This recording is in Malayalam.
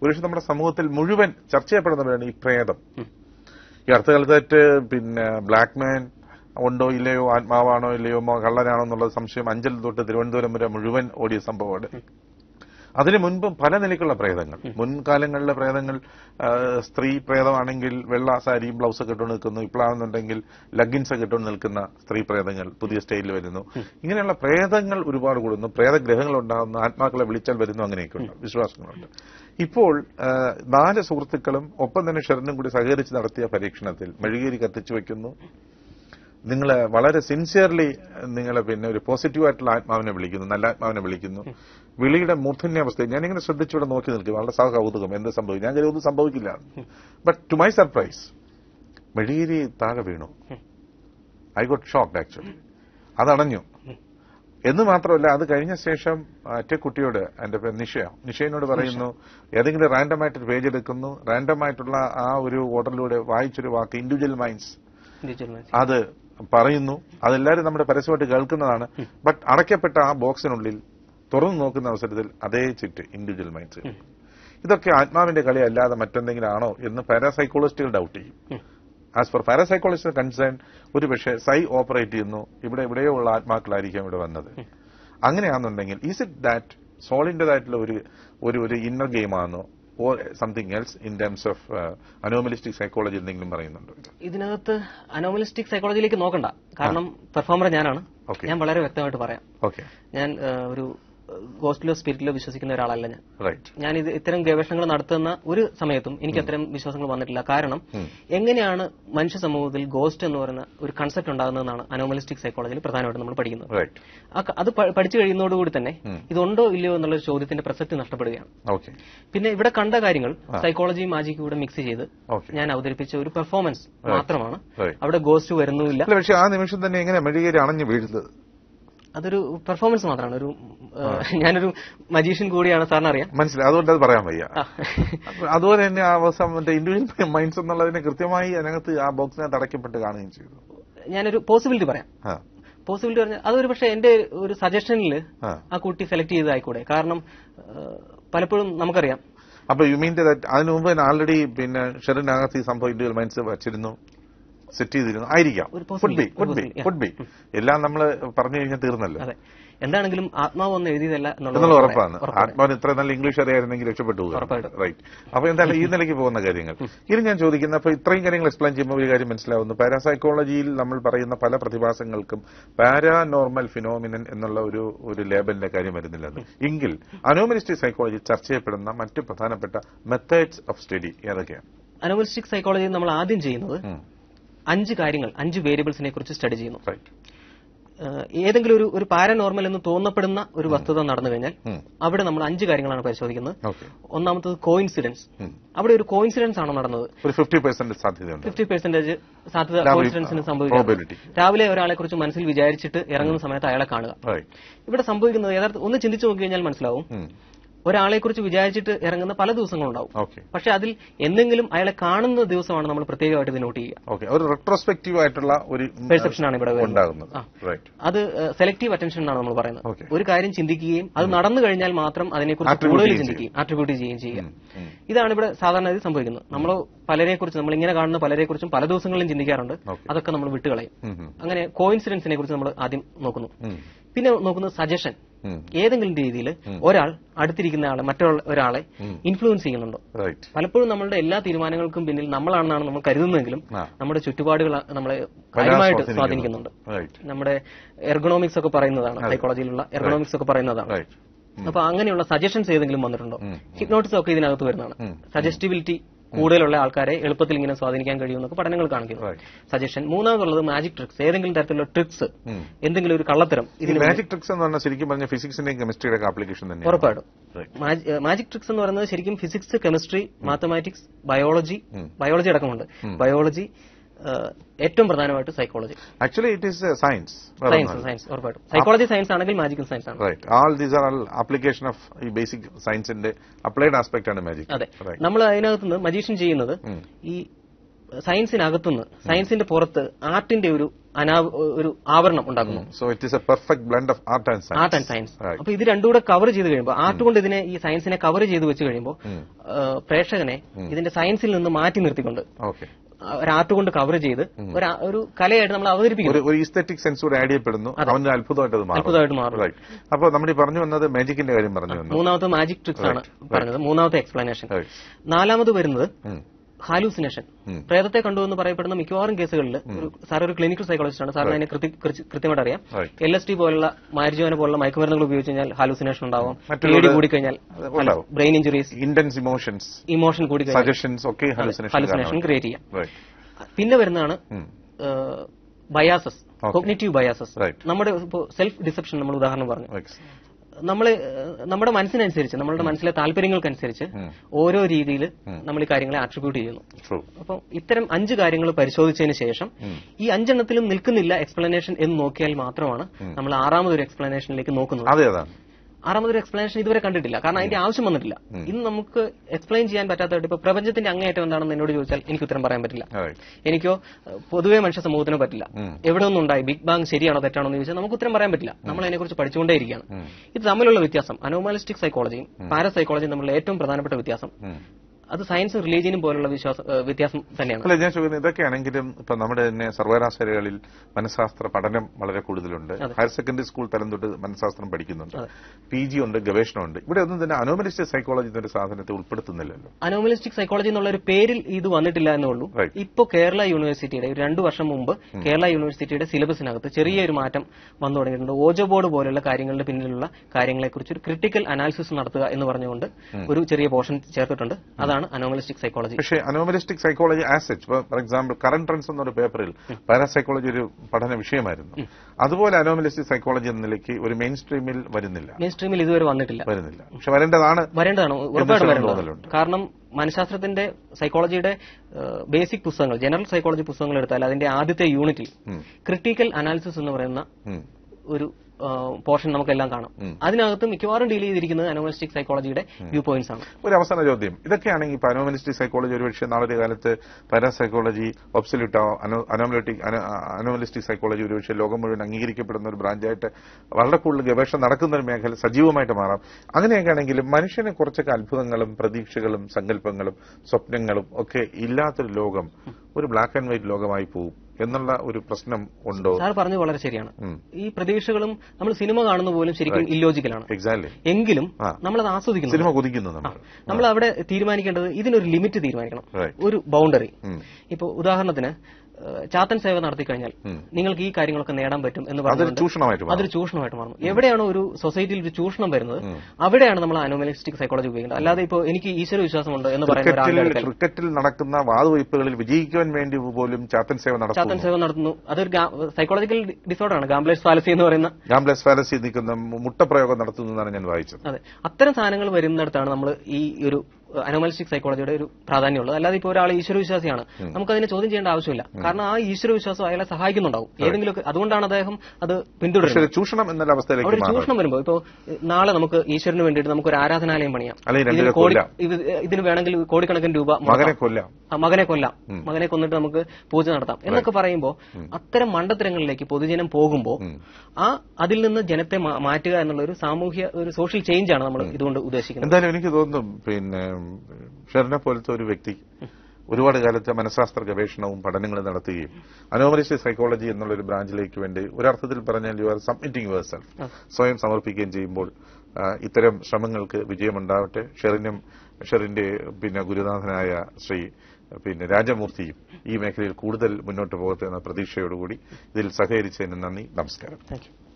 ഒരുപക്ഷെ നമ്മുടെ സമൂഹത്തിൽ മുഴുവൻ ചർച്ച ചെയ്യപ്പെടുന്നവരാണ് ഈ പ്രേതം ഈ അടുത്ത കാലത്തായിട്ട് പിന്നെ ബ്ലാക്ക് മാൻ ഉണ്ടോ ഇല്ലയോ ആത്മാവാണോ ഇല്ലയോ മോ- കള്ളനാണോ എന്നുള്ള സംശയം അഞ്ചൽ തൊട്ട് തിരുവനന്തപുരം വരെ മുഴുവൻ ഓടിയ സംഭവമാണ് അതിനു മുൻപും പല നിലയ്ക്കുള്ള പ്രേതങ്ങൾ മുൻകാലങ്ങളിലെ പ്രേതങ്ങൾ ആ, സ്ത്രീ പ്രേതമാണെങ്കിൽ വെള്ള സാരിയും ബ്ലൗസൊക്കെ ഇട്ടുകൊണ്ട് നിൽക്കുന്നു ഇപ്പോഴാണെന്നുണ്ടെങ്കിൽ ലഗിൻസ് ഒക്കെ ഇട്ടുകൊണ്ട് നിൽക്കുന്ന സ്ത്രീ പ്രേതങ്ങൾ പുതിയ സ്റ്റൈലിൽ വരുന്നു ഇങ്ങനെയുള്ള പ്രേതങ്ങൾ ഒരുപാട് കൂടുന്നു പ്രേതഗ്രഹങ്ങൾ ഉണ്ടാകുന്നു ആത്മാക്കളെ വിളിച്ചാൽ വരുന്നു അങ്ങനെയൊക്കെയുണ്ട് വിശ്വാസങ്ങളുണ്ട് ഇപ്പോൾ ആ, നാല് സുഹൃത്തുക്കളും ഒപ്പം തന്നെ ഷെറിനും കൂടി സഹകരിച്ച് നടത്തിയ പരീക്ഷണത്തിൽ മെഴുകേരി കത്തിച്ചു വെക്കുന്നു നിങ്ങൾ വളരെ സിൻസിയർലി നിങ്ങളെ പിന്നെ ഒരു പോസിറ്റീവ് ആയിട്ടുള്ള ആത്മാവിനെ വിളിക്കുന്നു നല്ല ആത്മാവിനെ വിളിക്കുന്നു വിളിയുടെ മൂർധന്യാവസ്ഥ ഞാനിങ്ങനെ ശ്രദ്ധിച്ചുകൂടെ നോക്കി നിൽക്കും വളരെ സഹകൗതുകം എന്ത് സംഭവിക്കും ഞാൻ കരുതി ഒന്നും സംഭവിക്കില്ല ബട്ട് ടു മൈ സർപ്രൈസ് മെഴുകേരി താഴെ വീണു ഐ ഗോട്ട് ഷോക്ഡ് ആക്ച്വലി അതണഞ്ഞു എന്ന് മാത്രമല്ല അത് കഴിഞ്ഞ ശേഷം മറ്റേ കുട്ടിയോട് എന്റെ പേര് നിഷ നിഷയോട് പറയുന്നു ഏതെങ്കിലും റാൻഡം ആയിട്ട് പേജ് എടുക്കുന്നു റാൻഡം ആയിട്ടുള്ള ആ ഒരു ഓർഡറിലൂടെ വായിച്ചൊരു വാക്ക് ഇൻഡിവിജ്വൽ മൈൻഡ്സ് Individual minds. അത് പറയുന്നു അതെല്ലാവരും നമ്മുടെ പരസ്യമായിട്ട് കേൾക്കുന്നതാണ് ബട്ട് അടയ്ക്കപ്പെട്ട ആ ബോക്സിനുള്ളിൽ തുറന്നു നോക്കുന്ന അവസരത്തിൽ അതേ ചിറ്റ് ഇൻഡിവിജ്വൽ മൈൻഡ്സ് ഇതൊക്കെ ആത്മാവിന്റെ കളി അല്ലാതെ മറ്റെന്തെങ്കിലും ആണോ എന്ന് പാരാസൈക്കോളജിസ്റ്റുകൾ ഡൗട്ട് ചെയ്യും ആസ് ഫോർ പാരാസൈക്കോളജിസ്റ്റ് കൺസേൺ ഒരു പക്ഷേ സൈ ഓപ്പറേറ്റ് ചെയ്യുന്നു ഇവിടെ എവിടെയോ ഉള്ള ആത്മാക്കളായിരിക്കും ഇവിടെ വന്നത് അങ്ങനെയാണെന്നുണ്ടെങ്കിൽ ഈസ് ഇറ്റ് ദാറ്റ് സോളിന്റേതായിട്ടുള്ള ഒരു ഒരു ഒരു ഇന്നർ ഗെയിമാണോ or something else in terms of anomalistic psychology എന്തെങ്കിലും പറയുന്നുണ്ടോ ഇത് ഇതിനകത്ത് അനോമലിസ്റ്റിക് സൈക്കോളജിയിലേക്ക് നോക്കണ്ട കാരണം പെർഫോമർ ഞാനാണ് Okay. ഞാൻ വളരെ വ്യക്തമായിട്ട് പറയാം ഓക്കെ ഞാൻ ആ, ഒരു ഗോസ്റ്റിലോ സ്പിരിറ്റിലോ വിശ്വസിക്കുന്ന ഒരാളല്ല ഞാൻ റൈറ്റ് ഞാൻ ഇത് ഇത്തരം ഗവേഷണങ്ങൾ നടത്തുന്ന ഒരു സമയത്തും എനിക്ക് അത്തരം വിശ്വാസങ്ങൾ വന്നിട്ടില്ല കാരണം എങ്ങനെയാണ് മനുഷ്യ സമൂഹത്തിൽ ഗോസ്റ്റ് എന്ന് പറയുന്ന ഒരു കൺസെപ്റ്റ് ഉണ്ടാകുന്നതെന്നാണ് അനോമലിസ്റ്റിക് സൈക്കോളജിയിൽ പ്രധാനമായിട്ടും നമ്മൾ പഠിക്കുന്നത് റൈറ്റ് ആ ക- അത് പ- പഠിച്ചു കഴിയുന്നതോടുകൂടി തന്നെ ഇതുണ്ടോ ഇല്ലയോ എന്നുള്ള ചോദ്യത്തിന്റെ പ്രസക്തി നഷ്ടപ്പെടുകയാണ് ഓക്കെ പിന്നെ ഇവിടെ കണ്ട കാര്യങ്ങൾ സൈക്കോളജിയും മാജിക്കും കൂടെ മിക്സ് ചെയ്ത് ഓക്കെ ഞാൻ അവതരിപ്പിച്ച ഒരു പെർഫോമൻസ് മാത്രമാണ് Right. അവിടെ ഗോസ്റ്റ് വരുന്നുമില്ല അല്ല പക്ഷെ ആ നിമിഷം തന്നെ എങ്ങനെ മെഴുകേരി അണഞ്ഞു വീഴുന്നത് അതൊരു പെർഫോമൻസ് മാത്രമാണ് ഒരു ആ, ഞാനൊരു മജീഷ്യൻ കൂടിയാണ് സാറിന് അറിയാം മനസ്സിലായി അതുകൊണ്ട് അത് പറയാൻ വയ്യ ആ. അപ്പൊ അതുപോലെ തന്നെ ആ അവസാനം മറ്റേ ഇൻഡിവിജ്വൽ മൈൻഡ്സ് എന്നുള്ളതിനെ കൃത്യമായി അതിനകത്ത് ആ ബോക്സിനകത്ത് അടയ്ക്കപ്പെട്ട് കാണുകയും ചെയ്തു ഞാനൊരു പോസിബിലിറ്റി പറയാം ആ പോസിബിലിറ്റി പറഞ്ഞാൽ അതൊരു പക്ഷേ എന്റെ ഒരു സജഷനിൽ ആ. ആ കുട്ടി സെലക്ട് ചെയ്തതായിക്കൂടെ കാരണം ആ, പലപ്പോഴും നമുക്കറിയാം അപ്പൊ യു മീൻ ദാറ്റ് അതിനു മുമ്പ് ആൾറെഡി പിന്നെ ഷെറിനകത്ത് ഈ സംഭവം ഇൻഡിവിജ്വൽ മൈൻഡ്സ് വച്ചിരുന്നു സെറ്റ് ചെയ്തിരുന്നു ആയിരിക്കാം ഒരു ഫുഡ് ബി possibility, ഒരു food be possibility, food be എല്ലാം നമ്മൾ പറഞ്ഞു കഴിഞ്ഞാൽ തീർന്നല്ലോ അതെ എന്താണെങ്കിലും ആത്മാവ് ഒന്ന് എഴുതിയതല്ല എന്നുള്ള എന്നുള്ളത് ഉറപ്പാണ് ഉറപ്പാണ്. ആത്മാവിന് ഇത്ര നല്ല ഇംഗ്ലീഷ് അറിയായിരുന്നെങ്കിൽ രക്ഷപ്പെട്ടു ഉറപ്പായിട്ടും. റൈറ്റ് അപ്പൊ എന്തായാലും ഈ നിലയ്ക്ക് പോകുന്ന കാര്യങ്ങൾ ഇനി ഞാൻ ചോദിക്കുന്ന അപ്പൊ ഇത്രയും കാര്യങ്ങൾ എക്സ്പ്ലെയിൻ ചെയ്യുമ്പോൾ ഒരു കാര്യം മനസ്സിലാവുന്നു പാരാസൈക്കോളജിയിൽ നമ്മൾ പറയുന്ന പല പ്രതിഭാസങ്ങൾക്കും പാരാനോർമൽ ഫിനോമിനൻ എന്നുള്ള ഒരു ഒരു ലേബലിന്റെ കാര്യം വരുന്നില്ലെന്ന് എങ്കിൽ അനോമലിസ്റ്റിക് സൈക്കോളജി ചർച്ച ചെയ്യപ്പെടുന്ന മറ്റ് പ്രധാനപ്പെട്ട മെത്തേഡ്സ് ഓഫ് സ്റ്റഡി ഏതൊക്കെയാണ് അനോമലിസ്റ്റിക് സൈക്കോളജി നമ്മൾ ആദ്യം ചെയ്യുന്നത് ഉം. അഞ്ച് കാര്യങ്ങൾ അഞ്ച് വേരിയബിൾസിനെ കുറിച്ച് സ്റ്റഡി ചെയ്യുന്നു റൈറ്റ് ഏഹ് ഏതെങ്കിലും ഒരു ഒരു പാരനോർമൽ എന്ന് തോന്നപ്പെടുന്ന ഒരു വസ്തുത നടന്നു കഴിഞ്ഞാൽ ഉം. അവിടെ നമ്മൾ അഞ്ച് കാര്യങ്ങളാണ് പരിശോധിക്കുന്നത് ഓക്കെ ഒന്നാമത്തത് കോയിൻസിഡൻസ് ഉം. അവിടെ ഒരു കോയിൻസിഡൻസ് ആണോ നടന്നത് ഒരു ഫിഫ്റ്റി പെർസെന്റ് സാധ്യതയുണ്ട് ഫിഫ്റ്റി പെർസെന്റേജ് സാധ്യത രാവിലെ- കോയിൻസിഡൻസിന് സംഭവിക്കാം probability. രാവിലെ ഒരാളെ കുറിച്ച് മനസ്സിൽ വിചാരിച്ചിട്ട് ഇറങ്ങുന്ന സമയത്ത് അയാളെ കാണുക റൈറ്റ് ഇവിടെ സംഭവിക്കുന്നത് യഥാർത്ഥ ഒന്ന് ചിന്തിച്ചു നോക്കി കഴിഞ്ഞാൽ മനസ്സിലാവും ഒരാളെ കുറിച്ച് വിചാരിച്ചിട്ട് ഇറങ്ങുന്ന പല ദിവസങ്ങളുണ്ടാവും ഓക്കെ പക്ഷെ അതിൽ എന്തെങ്കിലും അയാളെ കാണുന്ന ദിവസമാണ് നമ്മൾ പ്രത്യേകമായിട്ട് ഇത് നോട്ട് ചെയ്യുക ഓക്കെ ഒരു റെട്രോസ്പെക്റ്റീവ് ആയിട്ടുള്ള ഒരു പെർസെപ്ഷൻ ആണ് ഇവിടെ വരുന്നത് ഉണ്ടാകുന്നത് ആ. റൈറ്റ് അത് സെലക്റ്റീവ് അറ്റൻഷൻ എന്നാണ് നമ്മൾ പറയുന്നത് Okay. ഒരു കാര്യം ചിന്തിക്കുകയും അത് നടന്നു കഴിഞ്ഞാൽ മാത്രം അതിനെക്കുറിച്ച് Attribute കൂടുതൽ ചെയ്യുകയും ചിന്തിക്കുകയും ആട്രിബ്യൂട്ട് ചെയ്യുകയും ചെയ്യുക ഉം. ഇതാണ് ഇവിടെ സാധാരണ ഇത് സംഭവിക്കുന്നത് നമ്മൾ പലരെ കുറിച്ച് നമ്മൾ ഇങ്ങനെ കാണുന്ന പലരെ കുറിച്ചും പല ദിവസങ്ങളിലും ചിന്തിക്കാറുണ്ട് Okay. അതൊക്കെ നമ്മൾ വിട്ടുകളയും ഉം, ഉം. അങ്ങനെ കോയിൻസിഡൻസിനെ കുറിച്ച് നമ്മൾ ആദ്യം നോക്കുന്നു ഉം. പിന്നെ നോക്കുന്നത് സജഷൻ ഉം. ഏതെങ്കിലും രീതിയിൽ ഒരാൾ അടുത്തിരിക്കുന്ന ആളെ മറ്റൊരാൾ ഒരാളെ ഇൻഫ്ലുവൻസ് ചെയ്യുന്നുണ്ടോ റൈറ്റ് പലപ്പോഴും നമ്മളുടെ എല്ലാ തീരുമാനങ്ങൾക്കും പിന്നിൽ നമ്മളാണെന്നാണ് നമ്മൾ കരുതുന്നതെങ്കിലും ആ. നമ്മുടെ ചുറ്റുപാടുകൾ നമ്മളെ കാര്യമായിട്ട് സ്വാധീനിക്കുന്നു. സ്വാധീനിക്കുന്നുണ്ട് റൈറ്റ് നമ്മുടെ എർഗണോമിക്സ് ഒക്കെ പറയുന്നതാണ് സൈക്കോളജിയിലുള്ള എർഗണോമിക്സ് ഒക്കെ പറയുന്നതാണ് റൈറ്റ് അപ്പൊ അങ്ങനെയുള്ള സജഷൻസ് ഏതെങ്കിലും വന്നിട്ടുണ്ടോ ഹിപ്നോട്ടിസം ഒക്കെ ഇതിനകത്ത് വരുന്നതാണ് ഉം. സജസ്റ്റിബിലിറ്റി കൂടുതലുള്ള ആൾക്കാരെ എളുപ്പത്തിൽ ഇങ്ങനെ സ്വാധീനിക്കാൻ കഴിയുമെന്നൊക്കെ പഠനങ്ങൾ കാണിക്കുന്നു Right. സജഷൻ മൂന്നാമതുള്ളത് മാജിക് ട്രിക്സ് ഏതെങ്കിലും തരത്തിലുള്ള ട്രിക്സ് ഉം. എന്തെങ്കിലും ഒരു കള്ളത്തരം ഈ ഇതിന് മാജിക് ട്രിക്സ് എന്ന് പറഞ്ഞാൽ ശരിക്കും പറഞ്ഞ ഫിസിക്സിന്റെയും കെമിസ്ട്രിയുടെ ആപ്ലിക്കേഷൻ തന്നെയാണ് ഉറപ്പായിട്ടും Right. മാജിക് ട്രിക്സ് എന്ന് പറയുന്നത് ശരിക്കും physics chemistry mathematics biology biology അടക്കമുണ്ട് ബയോളജി ഏറ്റവും പ്രധാനമായിട്ട് psychology actually it is science science science ഉറപ്പായിട്ടും സൈക്കോളജി സയൻസ് ആണെങ്കിൽ മാജിക്കൽ സയൻസ് ആണ് right all these are all application of ഈ ബേസിക് സയൻസിന്റെ അപ്ലൈഡ് ആസ്പെക്ട് ആണ് മാജിക് അതെ നമ്മൾ അതിനകത്തുനിന്ന് മജീഷ്യൻ ചെയ്യുന്നത് ഈ സയൻസിനകത്തുനിന്ന് സയൻസിന്റെ പുറത്ത് ആർട്ടിന്റെ ഒരു അനാ ഒരു ആവരണം ഉണ്ടാക്കുന്നു so it is a perfect blend of art and science art and science Right. അപ്പൊ ഇത് രണ്ടും കൂടെ കവർ ചെയ്ത് കഴിയുമ്പോൾ ആർട്ട് കൊണ്ട് ഇതിനെ ഈ സയൻസിനെ കവർ ചെയ്ത് വെച്ച് കഴിയുമ്പോൾ പ്രേക്ഷകനെ ഇതിന്റെ സയൻസിൽ നിന്ന് മാറ്റി നിർത്തിക്കൊണ്ട് ഓക്കെ ആ, ഒരു ആർട്ട് കൊണ്ട് കവർ ചെയ്ത് ഒരു ആ- ഒരു കലയായിട്ട് നമ്മൾ അവതരിപ്പിക്കുന്നു ഒരു ഒരു ഈസ്തെറ്റിക് സെൻസ് കൂടെ ആഡ് ചെയ്യപ്പെടുന്നു അവന് അത്ഭുതമായിട്ട് അത് മാറും അത്ഭുതമായിട്ട് മാറും റൈറ്റ് അപ്പൊ നമ്മൾ ഈ പറഞ്ഞു വന്നത് മാജിക്കിന്റെ കാര്യം പറഞ്ഞു വന്നു മൂന്നാമത്തെ മാജിക് ട്രിക്സ് ആണ് പറഞ്ഞത് മൂന്നാമത്തെ എക്സ്പ്ലനേഷൻ Right. നാലാമത് വരുന്നത് ഉം. ഹാലൂസിനേഷൻ പ്രേതത്തെ കണ്ടു എന്ന് പറയപ്പെടുന്ന മിക്കവാറും കേസുകളിൽ ഒരു സാർ ഒരു ക്ലിനിക്കൽ സൈക്കോളജിസ്റ്റ് ആണ് സാറിന് അതിനെ കൃത്യ- കൃത്യ- കൃത്യമായിട്ട് അറിയാം Right. എൽ എസ് ടി പോലുള്ള മാരിജോന പോലുള്ള മയക്കുമരുന്നുകൾ ഉപയോഗിച്ച് കഴിഞ്ഞാൽ ഹാലൂസിനേഷൻ ഉണ്ടാവും മറ്റുള്ളത് പേടി കൂടിക്കഴിഞ്ഞാൽ അത് ഉണ്ടാവും. Brain injuries intense emotions emotion കൂടി കഴിഞ്ഞാൽ സജഷൻസ് ഒക്കെ ഹാലുസിനേഷൻ ഹാലൂസിനേഷൻ ക്രിയേറ്റ് ചെയ്യാം റൈറ്റ് പിന്നെ വരുന്നതാണ് ബയാസസ് കോഗ്നേറ്റീവ് ബയാസസ് Right. നമ്മുടെ സെൽഫ് ഡിസെപ്ഷൻ നമ്മൾ ഉദാഹരണം പറഞ്ഞു നമ്മൾ നമ്മുടെ മനസ്സിനനുസരിച്ച് നമ്മുടെ മനസ്സിലെ താല്പര്യങ്ങൾക്കനുസരിച്ച് ഓരോ രീതിയിൽ നമ്മൾ ഈ കാര്യങ്ങളെ ആട്രിബ്യൂട്ട് ചെയ്യുന്നു ട്രൂ അപ്പം ഇത്തരം അഞ്ച് കാര്യങ്ങൾ പരിശോധിച്ചതിന് ശേഷം ഈ അഞ്ചെണ്ണത്തിലും നിൽക്കുന്നില്ല എക്സ്പ്ലനേഷൻ എന്ന് നോക്കിയാൽ മാത്രമാണ് നമ്മൾ ആറാമതൊരു എക്സ്പ്ലനേഷനിലേക്ക് നോക്കുന്നത് അതെ അതാണ് ആറാമതൊരു എക്സ്പ്ലനേഷൻ ഇതുവരെ കണ്ടിട്ടില്ല കാരണം അതിന്റെ ആവശ്യം വന്നിട്ടില്ല ഇന്ന് നമുക്ക് എക്സ്പ്ലെയിൻ ചെയ്യാൻ പറ്റാത്തതായിട്ട് ഇപ്പൊ പ്രപഞ്ചത്തിന്റെ അങ്ങേയറ്റം എന്താണെന്ന് എന്നോട് ചോദിച്ചാൽ എനിക്ക് ഉത്തരം പറയാൻ പറ്റില്ല റൈറ്റ് എനിക്കോ ഏഹ്, പൊതുവെ മനുഷ്യ സമൂഹത്തിന് പറ്റില്ല എവിടെ നിന്നുണ്ടായി ബിഗ് ബാങ് ശരിയാണോ തെറ്റാണോ എന്ന് ചോദിച്ചാൽ നമുക്ക് ഉത്തരം പറയാൻ പറ്റില്ല നമ്മൾ അതിനെക്കുറിച്ച് പഠിച്ചുകൊണ്ടേയിരിക്കുകയാണ് ഇത് തമ്മിലുള്ള വ്യത്യാസം അനോമാലിസ്റ്റിക് സൈക്കോളജിയും പാരസൈക്കോളജിയും തമ്മിലുള്ള ഏറ്റവും പ്രധാനപ്പെട്ട വ്യത്യാസം അത് സയൻസും റിലീജിയനും പോലുള്ള വിശ്വാസം ഏഹ്, വ്യത്യാസം തന്നെയാണ് അല്ല ഞാൻ ചോദിക്കുന്നത് ഇതൊക്കെയാണെങ്കിലും ഇപ്പൊ നമ്മുടെ തന്നെ സർവകലാശാലകളിൽ മനഃശാസ്ത്ര പഠനം വളരെ കൂടുതലുണ്ട് ഹയർ സെക്കൻഡറി സ്കൂൾ തലം തൊട്ട് മനഃശാസ്ത്രം പഠിക്കുന്നുണ്ട് പി ജി ഉണ്ട് ഗവേഷണമുണ്ട് ഇവിടെ ഒന്നും തന്നെ അനോമലിസ്റ്റ് സൈക്കോളജി എന്നൊരു സാധനത്തെ ഉൾപ്പെടുത്തുന്നില്ലല്ലോ അനോമലിസ്റ്റിക് സൈക്കോളജി എന്നുള്ള ഒരു പേരിൽ ഇത് വന്നിട്ടില്ല എന്നേ ഉള്ളൂ Right. ഇപ്പോ കേരള യൂണിവേഴ്സിറ്റിയുടെ ഒരു രണ്ടു വർഷം മുമ്പ് കേരള യൂണിവേഴ്സിറ്റിയുടെ സിലബസിനകത്ത് ചെറിയൊരു മാറ്റം വന്നു തുടങ്ങിയിട്ടുണ്ട് ഓജോ ബോർഡ് പോലുള്ള കാര്യങ്ങളുടെ പിന്നിലുള്ള കാര്യങ്ങളെക്കുറിച്ച് ഒരു ക്രിട്ടിക്കൽ അനാലിസിസ് നടത്തുക എന്ന് പറഞ്ഞുകൊണ്ട് ഒരു ചെറിയ പോർഷൻ ചേർത്തിട്ടുണ്ട് അതാണ് അനോമലിസ്റ്റിക് സൈക്കോളജി പക്ഷേ anomalistic psychology as it for example current trends എന്നൊരു പേപ്പറിൽ പാരാസൈക്കോളജി ഒരു പഠന വിഷയമായിരുന്നു അതുപോലെ അനോമലിസ്റ്റിക് സൈക്കോളജി എന്ന നിലയ്ക്ക് ഒരു മെയിൻ സ്ട്രീമിൽ വരുന്നില്ല മെയിൻ സ്ട്രീമിൽ ഇതുവരെ വന്നിട്ടില്ല വരുന്നില്ല പക്ഷെ വരേണ്ടതാണ് വരേണ്ടതാണ് ഉറപ്പായിട്ടും എന്ന് വരേണ്ടതാണ് തോന്നലുണ്ട്. കാരണം മനഃശാസ്ത്രത്തിന്റെ സൈക്കോളജിയുടെ ബേസിക് പുസ്തകങ്ങൾ ജനറൽ സൈക്കോളജി പുസ്തകങ്ങൾ എടുത്താൽ അതിന്റെ ആദ്യത്തെ യൂണിറ്റിൽ ക്രിട്ടിക്കൽ അനാലിസിസ് എന്ന് പറയുന്ന ഉം. ഒരു പോർഷൻ നമുക്കെല്ലാം കാണാം അതിനകത്ത് മിക്കവാറും ഡീൽ ചെയ്തിരിക്കുന്നത് അനോമലിസ്റ്റിക് സൈക്കോളജിയുടെ വ്യൂ പോയിന്റ്സ് ആണ് ഒരു അവസാന ചോദ്യം ഇതൊക്കെയാണെങ്കിൽ ഇപ്പൊ അനോമലിസ്റ്റിക് സൈക്കോളജി ഒരുപക്ഷെ നാളെ ഒരു കാലത്ത് പാരാസൈക്കോളജി ഒബ്സല്യൂട്ടോ അനോമലിറ്റിക് അനോമലിസ്റ്റിക് സൈക്കോളജി ഒരുപക്ഷെ ലോകം മുഴുവൻ അംഗീകരിക്കപ്പെടുന്ന ഒരു ബ്രാഞ്ചായിട്ട് വളരെ കൂടുതൽ ഗവേഷണം നടക്കുന്ന ഒരു മേഖല സജീവമായിട്ട് മാറാം അങ്ങനെയൊക്കെ ആണെങ്കിലും മനുഷ്യന് കുറച്ചൊക്കെ അത്ഭുതങ്ങളും പ്രതീക്ഷകളും സങ്കല്പങ്ങളും സ്വപ്നങ്ങളും ഒക്കെ ഇല്ലാത്തൊരു ലോകം ഒരു ബ്ലാക്ക് ആൻഡ് വൈറ്റ് ലോകമായി പോകും എന്നുള്ള ഒരു പ്രശ്നം ഉണ്ടോ സാർ പറഞ്ഞത് വളരെ ശരിയാണ് ഉം. ഈ പ്രതീക്ഷകളും നമ്മൾ സിനിമ കാണുന്ന പോലും ശരിക്കും ഇല്ലോജിക്കലാണ് എക്സാക്ട്ലി എങ്കിലും ആ. നമ്മളത് ആസ്വദിക്കുന്നു സിനിമ കുതിക്കുന്നു നമ്മൾ നമ്മൾ അവിടെ തീരുമാനിക്കേണ്ടത് ഇതിനൊരു ലിമിറ്റ് തീരുമാനിക്കണം Right. ഒരു ബൗണ്ടറി ഉം. ഇപ്പൊ ഉദാഹരണത്തിന് ഏഹ്, ചാത്തൻ സേവ നടത്തി കഴിഞ്ഞാൽ നിങ്ങൾക്ക് ഈ കാര്യങ്ങളൊക്കെ നേടാൻ പറ്റും എന്ന് അതൊരു പറഞ്ഞുകൊണ്ട് ചൂഷണമായിട്ട് മാറും അതൊരു ചൂഷണമായിട്ട് മാറുന്നു എവിടെയാണോ ഒരു സൊസൈറ്റിയിൽ ഒരു ചൂഷണം വരുന്നത് അവിടെയാണ് നമ്മൾ അനോമലിസ്റ്റിക് സൈക്കോളജി ഉപയോഗിക്കുന്നത് അല്ലാതെ ഇപ്പോൾ എനിക്ക് ഈശ്വര വിശ്വാസമുണ്ട് എന്ന് പറയുന്ന ഒരാളുടെ ക്രിക്കറ്റിൽ അടുക്കൽ ക്രിക്കറ്റിൽ നടക്കുന്ന വാതുവയ്പ്പുകളിൽ വിജയിക്കുവാൻ വേണ്ടി പോലും ചാത്തൻ സേവ നടത്തുന്നു ചാത്തൻ സേവ നടത്തുന്നു അതൊരു സൈക്കോളജിക്കൽ ഡിസോർഡർ ആണ് ഗാംബ്ലേസ് ഫാലസി എന്ന് പറയുന്ന ഗാംബ്ലസ് ഫാലസി നിൽക്കുന്ന മുട്ടപ്രയോഗം നടത്തുന്നു എന്നാണ് ഞാൻ വായിച്ചത് അതെ അത്തരം സാധനങ്ങൾ വരുന്നിടത്താണ് നമ്മൾ ഈ ഒരു അനോമലിസ്റ്റിക് സൈക്കോളജിയുടെ ഒരു പ്രാധാന്യമുള്ളത് അല്ലാതെ ഇപ്പോൾ ഒരാൾ ഈശ്വരവിശ്വാസിയാണ് നമുക്ക് അതിനെ ചോദ്യം ചെയ്യേണ്ട ആവശ്യമില്ല കാരണം ആ ഈശ്വരവിശ്വാസം അയാളെ സഹായിക്കുന്നുണ്ടാവും ഏതെങ്കിലും അതുകൊണ്ടാണ് അദ്ദേഹം അത് പിന്തുടരുന്നത് പക്ഷെ ഒരു ചൂഷണം എന്നുള്ള അവസ്ഥയിലേക്ക് അവിടെ ഒരു മാറും ചൂഷണം വരുമ്പോൾ ഇപ്പോ നാളെ നമുക്ക് ഈശ്വരന് വേണ്ടിയിട്ട് നമുക്ക് ഒരു ആരാധനാലയം പണിയാം അല്ലെങ്കിൽ ഇതിന് രണ്ടുപേരെ കോടി കൊല്ലാം. ഇത് ഇതിന് വേണമെങ്കിൽ കോടിക്കണക്കിന് രൂപ മുടക്കാം. മകനെ കൊല്ലാം ആ, മകനെ കൊല്ലാം മകനെ കൊന്നിട്ട് നമുക്ക് പൂജ നടത്താം എന്നൊക്കെ പറയുമ്പോൾ അത്തരം മണ്ടത്തരങ്ങളിലേക്ക് പൊതുജനം പോകുമ്പോൾ ആ അതിൽ നിന്ന് ജനത്തെ മാ- മാറ്റുക എന്നുള്ള ഒരു സാമൂഹ്യ ഒരു സോഷ്യൽ ചേഞ്ച് ആണ് നമ്മൾ ഇതുകൊണ്ട് ഉദ്ദേശിക്കുന്നത് എന്തായാലും എനിക്ക് തോന്നുന്നു പിന്നെ ഷെറിനെ പോലത്തെ ഒരു വ്യക്തി ഒരുപാട് കാലത്തെ മനഃശാസ്ത്ര ഗവേഷണവും പഠനങ്ങളും നടത്തുകയും അനോമലിസ്റ്റിക് സൈക്കോളജി എന്നുള്ള ഒരു ബ്രാഞ്ചിലേക്ക് വേണ്ടി ഒരർത്ഥത്തിൽ പറഞ്ഞാൽ you are submitting yourself സ്വയം സമർപ്പിക്കുകയും ചെയ്യുമ്പോൾ ആ, ഇത്തരം ശ്രമങ്ങൾക്ക് വിജയമുണ്ടാവട്ടെ ഷെറിനും ഷെറിന്റെ പിന്നെ ഗുരുനാഥനായ ശ്രീ പിന്നെ രാജമൂർത്തിയും ഈ മേഖലയിൽ കൂടുതൽ മുന്നോട്ട് പോകട്ടെ എന്ന പ്രതീക്ഷയോടുകൂടി ഇതിൽ സഹകരിച്ചതിന് നന്ദി നമസ്കാരം താങ്ക് യു